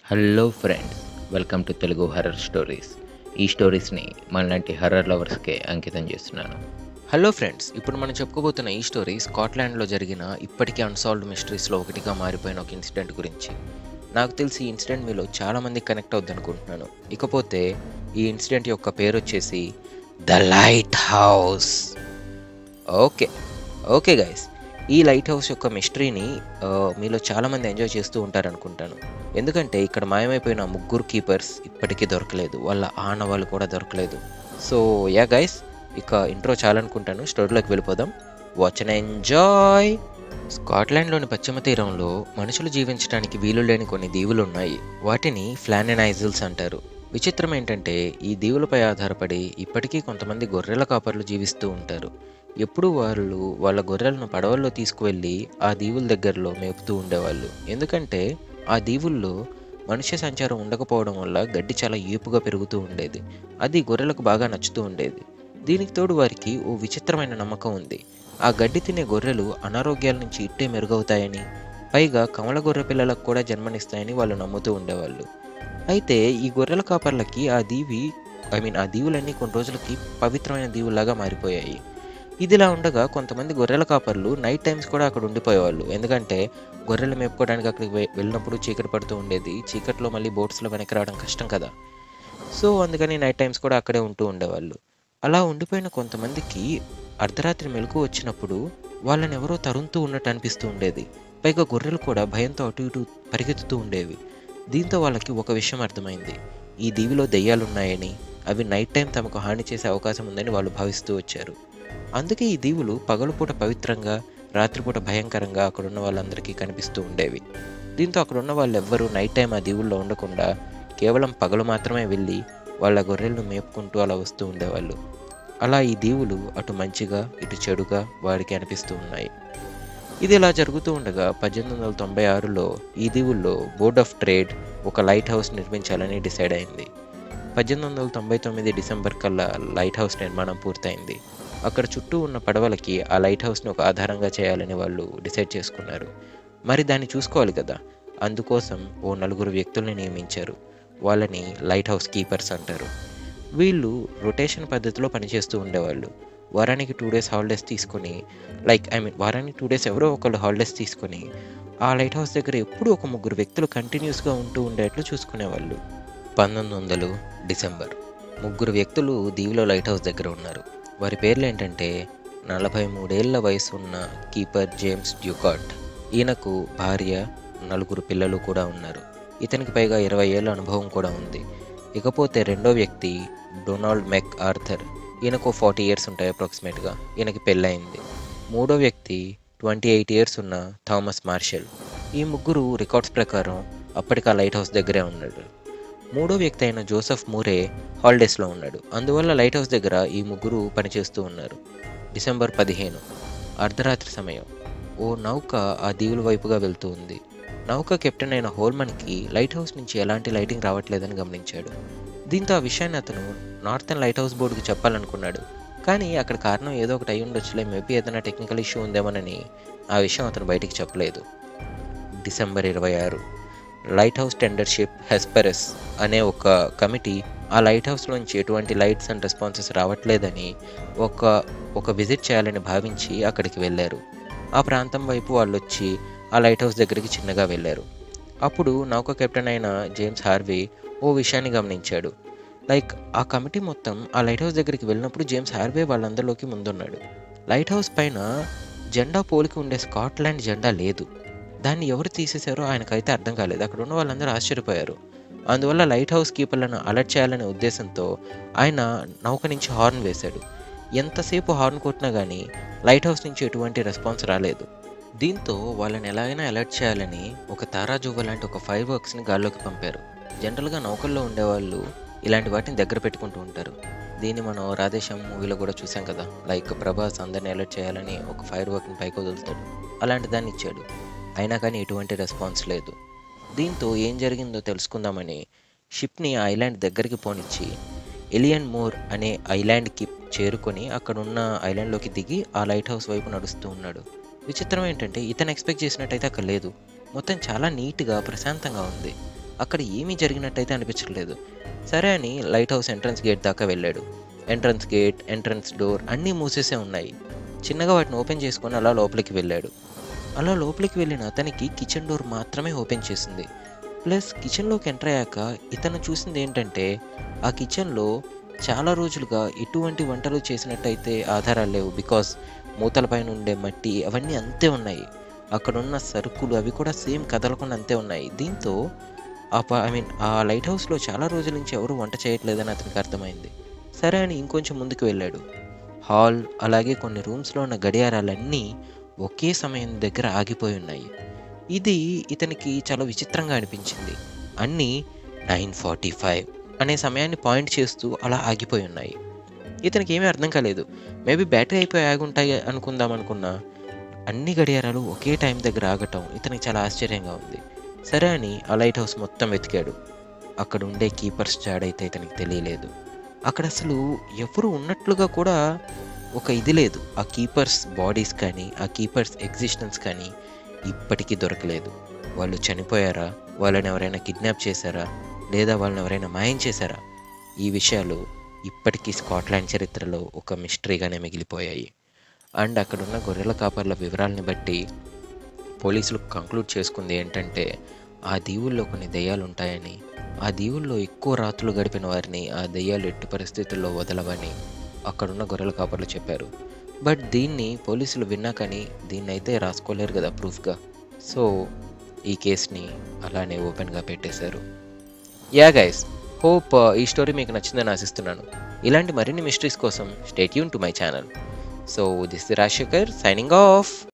hello friends welcome to Telugu horror stories ఈ స్టోరీస్ని మనలాంటి హర్రర్ లవర్స్కే అంకితం చేస్తున్నాను హలో ఫ్రెండ్స్ ఇప్పుడు మనం చెప్పుకోబోతున్న ఈ స్టోరీ స్కాట్లాండ్లో జరిగిన ఇప్పటికీ అన్సాల్వ్డ్ మిస్టరీస్లో ఒకటిగా మారిపోయిన ఒక ఇన్సిడెంట్ గురించి నాకు తెలిసి ఈ ఇన్సిడెంట్ మీలో చాలామంది కనెక్ట్ అవుద్ది అనుకుంటున్నాను ఇకపోతే ఈ ఇన్సిడెంట్ యొక్క పేరు వచ్చేసి the lighthouse okay okay guys ఈ లైట్ హౌస్ యొక్క మిస్టరీని ఆ, మీలో చాలామంది ఎంజాయ్ చేస్తూ ఉంటారనుకుంటాను ఎందుకంటే ఇక్కడ మాయమైపోయిన ముగ్గురు కీపర్స్ ఇప్పటికీ దొరకలేదు వాళ్ళ ఆనవాళ్ళు కూడా దొరకలేదు సో యా గైస్ ఇక ఇంట్రో చాలనుకుంటాను స్టోరీలోకి వెళ్ళిపోదాం వాచ్ అండ్ ఎంజాయ్ స్కాట్లాండ్లోని పశ్చిమ తీరంలో మనుషులు జీవించడానికి వీలు లేని కొన్ని దీవులు ఉన్నాయి వాటిని ఫ్లానెనైజిల్స్ అంటారు విచిత్రం ఏంటంటే ఈ దీవులపై ఆధారపడి ఇప్పటికీ కొంతమంది గొర్రెల కాపర్లు జీవిస్తూ ఉంటారు ఎప్పుడు వాళ్ళు వాళ్ళ గొర్రెలను పడవల్లో తీసుకువెళ్ళి ఆ దీవుల దగ్గరలో మేపుతూ ఉండేవాళ్ళు ఎందుకంటే ఆ దీవుల్లో మనుష్య సంచారం ఉండకపోవడం వల్ల గడ్డి చాలా ఏపుగా పెరుగుతూ ఉండేది అది గొర్రెలకు బాగా నచ్చుతూ ఉండేది దీనికి తోడు వారికి ఓ విచిత్రమైన నమ్మకం ఉంది ఆ గడ్డి తినే గొర్రెలు అనారోగ్యాల నుంచి ఇట్టే మెరుగవుతాయని పైగా కమల గొర్రె పిల్లలకు కూడా జన్మనిస్తాయని వాళ్ళు నమ్ముతూ ఉండేవాళ్ళు అయితే ఈ గొర్రెల కాపర్లకి ఆ దీవి ఐ మీన్ ఆ దీవులన్నీ కొన్ని రోజులకి పవిత్రమైన దీవుల్లాగా మారిపోయాయి ఇదిలా ఉండగా కొంతమంది గొర్రెల కాపర్లు నైట్ టైమ్స్ కూడా అక్కడ ఉండిపోయేవాళ్ళు ఎందుకంటే గొర్రెలు మేపుకోవడానికి అక్కడికి వె- వెళ్ళినప్పుడు చీకటి పడుతూ ఉండేది చీకట్లో మళ్ళీ బోట్స్లో వెనక్కి రావడం కష్టం కదా సో అందుకని నైట్ టైమ్స్ కూడా అక్కడే ఉంటూ ఉండేవాళ్ళు అలా ఉండిపోయిన కొంతమందికి అర్ధరాత్రి మెలకు వచ్చినప్పుడు వాళ్ళని ఎవరో తరుముతూ ఉన్నట్టు అనిపిస్తూ ఉండేది పైగా గొర్రెలు కూడా భయంతో అటు ఇటు పరిగెత్తుతూ ఉండేవి దీంతో వాళ్ళకి ఒక విషయం అర్థమైంది ఈ దీవిలో దెయ్యాలున్నాయని అవి నైట్ టైం తమకు హాని చేసే అవకాశం ఉందని వాళ్ళు భావిస్తూ వచ్చారు అందుకే ఈ దీవులు పగలుపూట పవిత్రంగా రాత్రిపూట భయంకరంగా అక్కడున్న వాళ్ళందరికీ కనిపిస్తూ ఉండేవి దీంతో అక్కడున్న వాళ్ళు ఎవ్వరూ నైట్ టైం ఆ దీవుల్లో ఉండకుండా కేవలం పగలు మాత్రమే వెళ్ళి వాళ్ళ గొర్రెలను మేపుకుంటూ అలా వస్తూ ఉండేవాళ్ళు అలా ఈ దీవులు అటు మంచిగా ఇటు చెడుగా వాడికి అనిపిస్తూ ఉన్నాయి ఇది ఇలా జరుగుతూ ఉండగా పద్దెనిమిది వందల తొంభై ఆరులో ఈ దీవుల్లో బోర్డ్ ఆఫ్ ట్రేడ్ ఒక లైట్ హౌస్ నిర్మించాలని డిసైడ్ అయింది పద్దెనిమిది వందల తొంభై తొమ్మిది డిసెంబర్ కల్లా లైట్ హౌస్ నిర్మాణం పూర్తయింది అక్కడ చుట్టూ ఉన్న పడవలకి ఆ లైట్ హౌస్ని ఒక ఆధారంగా చేయాలని వాళ్ళు డిసైడ్ చేసుకున్నారు మరి దాన్ని చూసుకోవాలి కదా అందుకోసం ఓ నలుగురు వ్యక్తుల్ని నియమించారు వాళ్ళని లైట్ హౌస్ కీపర్స్ అంటారు వీళ్ళు రొటేషన్ పద్ధతిలో పనిచేస్తూ ఉండేవాళ్ళు వారానికి టూ డేస్ హాలిడేస్ తీసుకొని లైక్ ఐ మీన్ వారానికి టూ డేస్ ఎవరో ఒకళ్ళు హాలిడేస్ తీసుకొని ఆ లైట్ హౌస్ దగ్గర ఎప్పుడూ ఒక ముగ్గురు వ్యక్తులు కంటిన్యూస్గా ఉంటూ ఉండేట్లు చూసుకునేవాళ్ళు పంతొమ్మిది వందలు డిసెంబర్ ముగ్గురు వ్యక్తులు దీవిలో లైట్ హౌస్ దగ్గర ఉన్నారు వారి పేర్లు ఏంటంటే నలభై మూడేళ్ల వయసు ఉన్న కీపర్ జేమ్స్ డ్యూకాట్ ఈయనకు భార్య నలుగురు పిల్లలు కూడా ఉన్నారు ఇతనికి పైగా ఇరవై ఏళ్ళ అనుభవం కూడా ఉంది ఇకపోతే రెండో వ్యక్తి డొనాల్డ్ మెక్ ఆర్థర్ ఈయనకు ఫార్టీ ఇయర్స్ ఉంటాయి అప్రాక్సిమేట్గా ఈయనకి పెళ్ళయింది మూడో వ్యక్తి ట్వంటీ ఎయిట్ ఇయర్స్ ఉన్న థామస్ మార్షల్ ఈ ముగ్గురు రికార్డ్స్ ప్రకారం అప్పటికి ఆ లైట్ హౌస్ దగ్గరే ఉన్నాడు మూడో వ్యక్తి అయిన జోసెఫ్ మూరే హాలిడేస్లో ఉన్నాడు అందువల్ల లైట్ హౌస్ దగ్గర ఈ ముగ్గురు పనిచేస్తూ ఉన్నారు డిసెంబర్ పదిహేను అర్ధరాత్రి సమయం ఓ నౌక ఆ దీవుల వైపుగా వెళ్తూ ఉంది నౌక కెప్టెన్ అయిన హోల్మన్కి లైట్ హౌస్ నుంచి ఎలాంటి లైటింగ్ రావట్లేదని గమనించాడు దీంతో ఆ విషయాన్ని అతను నార్థన్ లైట్ హౌస్ బోర్డుకి చెప్పాలనుకున్నాడు కానీ అక్కడ కారణం ఏదో ఒకటి అయి ఉండొచ్చులే మేబీ ఏదైనా టెక్నికల్ ఇష్యూ ఉందేమోనని ఆ విషయం అతను బయటికి చెప్పలేదు డిసెంబర్ ఇరవై ఆరు లైట్ హౌస్ టెండర్షిప్ హెస్పెరస్ అనే ఒక కమిటీ ఆ లైట్ హౌస్లోంచి ఎటువంటి లైట్స్ అండ్ రెస్పాన్సెస్ రావట్లేదని ఒక ఒక విజిట్ చేయాలని భావించి అక్కడికి వెళ్ళారు ఆ ప్రాంతం వైపు వాళ్ళు వచ్చి ఆ లైట్ హౌస్ దగ్గరికి చిన్నగా వెళ్ళారు అప్పుడు నౌక కెప్టెన్ అయిన జేమ్స్ హార్వీ ఓ విషయాన్ని గమనించాడు లైక్ ఆ కమిటీ మొత్తం ఆ లైట్ హౌస్ దగ్గరికి వెళ్ళినప్పుడు జేమ్స్ హార్వే వాళ్ళందరిలోకి ముందున్నాడు లైట్ హౌస్ పైన జెండా పోలికి ఉండే స్కాట్లాండ్ జెండా లేదు దాన్ని ఎవరు తీసేశారో ఆయనకైతే అర్థం కాలేదు అక్కడ ఉన్న వాళ్ళందరూ ఆశ్చర్యపోయారు అందువల్ల లైట్ హౌస్ కీపర్లను అలర్ట్ చేయాలనే ఉద్దేశంతో ఆయన నౌక నుంచి హార్న్ వేశాడు ఎంతసేపు హార్న్ కొట్టినా కానీ లైట్ హౌస్ నుంచి ఎటువంటి రెస్పాన్స్ రాలేదు దీంతో వాళ్ళని ఎలాగైనా అలర్ట్ చేయాలని ఒక తారాజువ్వ లాంటి ఒక ఫైర్ వర్క్స్ని గాల్లోకి పంపారు జనరల్గా నౌకల్లో ఉండేవాళ్ళు ఇలాంటి వాటిని దగ్గర పెట్టుకుంటూ ఉంటారు దీన్ని మనం రాధేశ్యామ్ మూవీలో కూడా చూసాం కదా లైక్ ప్రభాస్ అందరిని అలర్ట్ చేయాలని ఒక ఫైర్ వర్క్ని పైకి వదులుతాడు అలాంటి దాన్ని ఇచ్చాడు అయినా కానీ ఎటువంటి రెస్పాన్స్ లేదు దీంతో ఏం జరిగిందో తెలుసుకుందామని షిప్ని ఆ ఐలాండ్ దగ్గరికి పోనిచ్చి ఎలియన్ మోర్ అనే ఐలాండ్కి చేరుకొని అక్కడ ఉన్న ఐలాండ్లోకి దిగి ఆ లైట్ హౌస్ వైపు నడుస్తూ ఉన్నాడు విచిత్రం ఏంటంటే ఇతను ఎక్స్పెక్ట్ చేసినట్టయితే అక్కడ లేదు మొత్తం చాలా నీట్గా ప్రశాంతంగా ఉంది అక్కడ ఏమీ జరిగినట్టయితే అనిపించట్లేదు సరే అని లైట్ హౌస్ ఎంట్రన్స్ గేట్ దాకా వెళ్ళాడు ఎంట్రన్స్ గేట్ ఎంట్రన్స్ డోర్ అన్నీ మూసేసే ఉన్నాయి చిన్నగా వాటిని ఓపెన్ చేసుకొని అలా లోపలికి వెళ్ళాడు అలా లోపలికి వెళ్ళిన అతనికి కిచెన్ డోర్ మాత్రమే ఓపెన్ చేసింది ప్లస్ కిచెన్లోకి ఎంటర్ అయ్యాక ఇతను చూసింది ఏంటంటే ఆ కిచెన్లో చాలా రోజులుగా ఎటువంటి వంటలు చేసినట్టయితే ఆధారాలు లేవు బికాస్ మూతలపైన ఉండే మట్టి అవన్నీ అంతే ఉన్నాయి అక్కడ ఉన్న సరుకులు అవి కూడా సేమ్ కదలకుండా అంతే ఉన్నాయి దీంతో ఆ ఐ మీన్ ఆ లైట్ హౌస్లో చాలా రోజుల నుంచి ఎవరు వంట చేయట్లేదని అతనికి అర్థమైంది సరే అని ఇంకొంచెం ముందుకు వెళ్ళాడు హాల్ అలాగే కొన్ని రూమ్స్లో ఉన్న గడియారాలన్నీ ఒకే సమయం దగ్గర ఆగిపోయి ఉన్నాయి ఇది ఇతనికి చాలా విచిత్రంగా అనిపించింది అన్నీ నైన్ ఫార్టీ ఫైవ్ అనే సమయాన్ని పాయింట్ చేస్తూ అలా ఆగిపోయి ఉన్నాయి ఇతనికి ఏమీ అర్థం కాలేదు మేబీ బ్యాటరీ అయిపోయి ఆగుంటాయి అనుకుందాం అనుకున్నా అన్ని గడియారాలు ఒకే టైం దగ్గర ఆగటం ఇతనికి చాలా ఆశ్చర్యంగా ఉంది సరే అని ఆ లైట్ హౌస్ మొత్తం వెతికాడు అక్కడ ఉండే కీపర్స్ జాడైతే ఇతనికి తెలియలేదు అక్కడ అసలు ఎవరు ఉన్నట్లుగా కూడా ఒక ఇది లేదు ఆ కీపర్స్ బాడీస్ కానీ ఆ కీపర్స్ ఎగ్జిస్టెన్స్ కానీ ఇప్పటికీ దొరకలేదు వాళ్ళు చనిపోయారా వాళ్ళని ఎవరైనా కిడ్నాప్ చేశారా లేదా వాళ్ళని ఎవరైనా మాయం చేశారా ఈ విషయాలు ఇప్పటికీ స్కాట్లాండ్ చరిత్రలో ఒక మిస్టరీగానే మిగిలిపోయాయి అండ్ అక్కడున్న గొర్రెల కాపర్ల వివరాలని బట్టి పోలీసులు కంక్లూడ్ చేసుకుంది ఏంటంటే ఆ దీవుల్లో కొన్ని దెయ్యాలు ఉంటాయని ఆ దీవుల్లో ఎక్కువ రాత్రులు గడిపిన వారిని ఆ దెయ్యాలు ఎట్టి పరిస్థితుల్లో వదలవని అక్కడున్న గొర్రెల కాపర్లు చెప్పారు బట్ దీన్ని పోలీసులు విన్నా కానీ దీన్ని అయితే రాసుకోలేరు కదా ప్రూఫ్గా సో ఈ కేసుని అలానే ఓపెన్గా పెట్టేశారు యా గైస్ హోప్ ఈ స్టోరీ మీకు నచ్చిందని ఆశిస్తున్నాను ఇలాంటి మరిన్ని మిస్టరీస్ కోసం stay tune to my channel so this Rajasekhar signing of